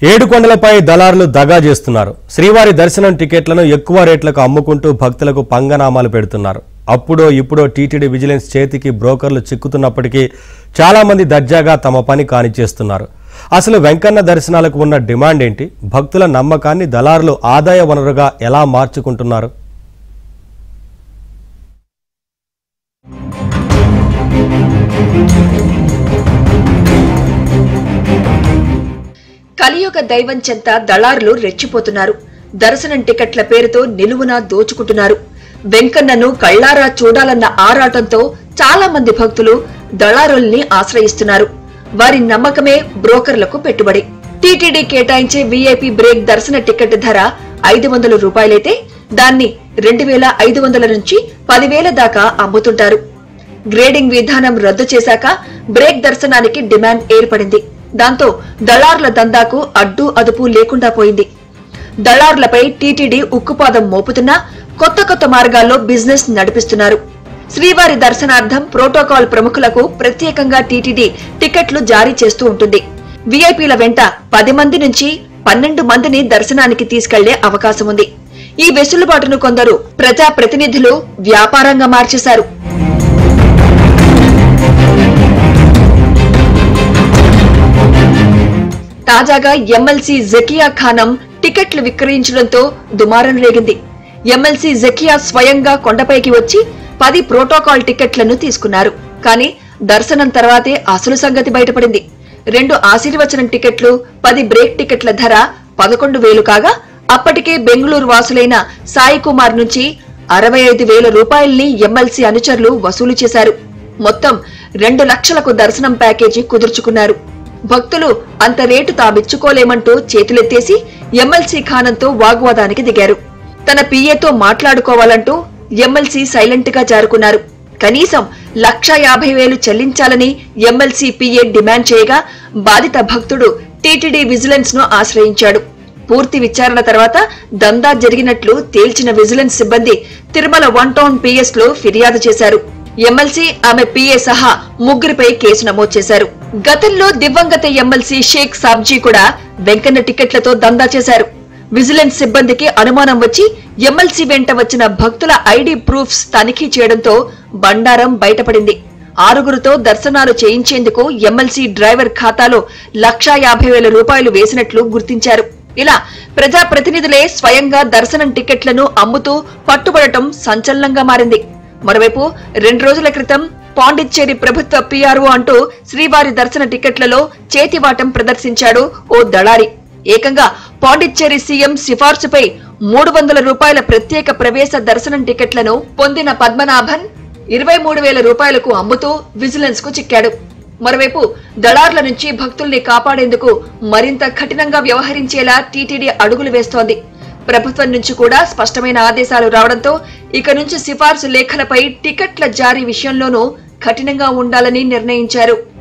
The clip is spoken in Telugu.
ఏడుకొండలపై దళారులు దగా చేస్తున్నారు శ్రీవారి దర్శనం టికెట్లను ఎక్కువ రేట్లకు అమ్ముకుంటూ భక్తులకు పంగనామాలు పెడుతున్నారు అప్పుడో ఇప్పుడో టీటీడీ విజిలెన్స్ చేతికి బ్రోకర్లు చిక్కుతున్నప్పటికీ చాలా మంది దర్జాగా తమ పని కానిచేస్తున్నారు అసలు వెంకన్న దర్శనాలకు ఉన్న డిమాండ్ ఏంటి భక్తుల నమ్మకాన్ని దళారులు ఆదాయ వనరుగా ఎలా మార్చుకుంటున్నారు కలియుగ దైవం చెంత దళారులు రెచ్చిపోతున్నారు దర్శనం టికెట్ల పేరుతో నిలువునా దోచుకుంటున్నారు వెంకన్నను కళ్లారా చూడాలన్న ఆరాటంతో చాలా మంది భక్తులు దళారుల్ని ఆశ్రయిస్తున్నారు వారి నమ్మకమే బ్రోకర్లకు పెట్టుబడి టీటీడీ కేటాయించే వీఐపీ బ్రేక్ దర్శన టికెట్ ధర ఐదు వందల రూపాయలైతే దాన్ని రెండు వేల ఐదు వందల నుంచి పదివేల దాకా అమ్ముతుంటారు గ్రేడింగ్ విధానం రద్దు చేశాక బ్రేక్ దర్శనానికి డిమాండ్ ఏర్పడింది దాంతో దళార్ల దందాకు అడ్డు అదుపు లేకుండా పోయింది దళార్లపై టీటీడీ ఉక్కుపాదం మోపుతున్నా కొత్త కొత్త మార్గాల్లో బిజినెస్ నడిపిస్తున్నారు శ్రీవారి దర్శనార్థం ప్రోటోకాల్ ప్రముఖులకు ప్రత్యేకంగా టీటీడీ టికెట్లు జారీ చేస్తూ ఉంటుంది వీఐపీల వెంట పది మంది నుంచి పన్నెండు మందిని దర్శనానికి తీసుకెళ్లే అవకాశం ఉంది ఈ వెసులుబాటును కొందరు ప్రజా ప్రతినిధులు వ్యాపారంగా మార్చేశారు తాజాగా ఎమ్మెల్సీ జకియా ఖానం టికెట్లు విక్రయించడంతో దుమారం రేగింది ఎమ్మెల్సీ జకియా స్వయంగా కొండపైకి వచ్చి పది ప్రోటోకాల్ టికెట్లను తీసుకున్నారు కానీ దర్శనం తర్వాతే అసలు సంగతి బయటపడింది రెండు ఆశీర్వచనం టికెట్లు పది బ్రేక్ టికెట్ల ధర పదకొండు వేలు కాగా అప్పటికే బెంగళూరు వాసులైన సాయి కుమార్ నుంచి అరవై ఐదు వేల రూపాయల్ని ఎమ్మెల్సీ అనుచరులు వసూలు చేశారు మొత్తం రెండు లక్షలకు దర్శనం ప్యాకేజీ కుదుర్చుకున్నారు భక్తులు అంత రేటు తామిచ్చుకోలేమంటూ చేతులెత్తేసి ఎమ్మెల్సీ ఖానంతో వాగ్వాదానికి దిగారు తన పిఏతో మాట్లాడుకోవాలంటూ ఎమ్మెల్సీ సైలెంట్ గా జారుకున్నారు కనీసం లక్ష యాభై వేలు చెల్లించాలని ఎమ్మెల్సీ పిఏ డిమాండ్ చేయగా బాధిత భక్తుడు టీటీడీ విజిలెన్స్ ను ఆశ్రయించాడు పూర్తి విచారణ తర్వాత దందా జరిగినట్లు తేల్చిన విజిలెన్స్ సిబ్బంది తిరుమల వన్ టౌన్ పిఎస్ లో ఫిర్యాదు చేశారు ఎమ్మెల్సీ ఆమె పిఏ సహా ముగ్గురిపై కేసు నమోదు చేశారు గతంలో దివంగత ఎమ్మెల్సీ షేక్ సాబ్జీ కూడా వెంకన్న టికెట్లతో దందా చేశారు విజిలెన్స్ సిబ్బందికి అనుమానం వచ్చి ఎమ్మెల్సీ వెంట వచ్చిన భక్తుల ఐడి ప్రూఫ్స్ తనిఖీ చేయడంతో బండారం బయటపడింది ఆరుగురితో దర్శనాలు చేయించేందుకు ఎమ్మెల్సీ డ్రైవర్ ఖాతాలో లక్షా యాభై వేల రూపాయలు వేసినట్లు గుర్తించారు ఇలా ప్రజాప్రతినిధులే స్వయంగా దర్శనం టికెట్లను అమ్ముతూ పట్టుబడటం సంచలనంగా మారింది మరోవైపు రెండు రోజుల క్రితం పాండిచ్చేరి ప్రభుత్వ పీఆర్ఓ అంటూ శ్రీవారి దర్శన టికెట్లలో చేతివాటం ప్రదర్శించాడు ఓ దళారి ఏకంగా పాండిచ్చేరి సీఎం సిఫార్సుపై మూడు వందల రూపాయల ప్రత్యేక ప్రవేశ దర్శనం టికెట్లను పొందిన పద్మనాభన్ ఇరవై మూడు వేల రూపాయలకు అమ్ముతూ విజిలెన్స్ కు చిక్కాడు మరోవైపు దళార్ల నుంచి భక్తుల్ని కాపాడేందుకు మరింత కఠినంగా వ్యవహరించేలా టీటీడీ అడుగులు వేస్తోంది ప్రభుత్వం నుంచి కూడా స్పష్టమైన ఆదేశాలు రావడంతో ఇక నుంచి సిఫార్సు లేఖలపై టికెట్ల జారీ విషయంలోనూ కఠినంగా ఉండాలని నిర్ణయించారు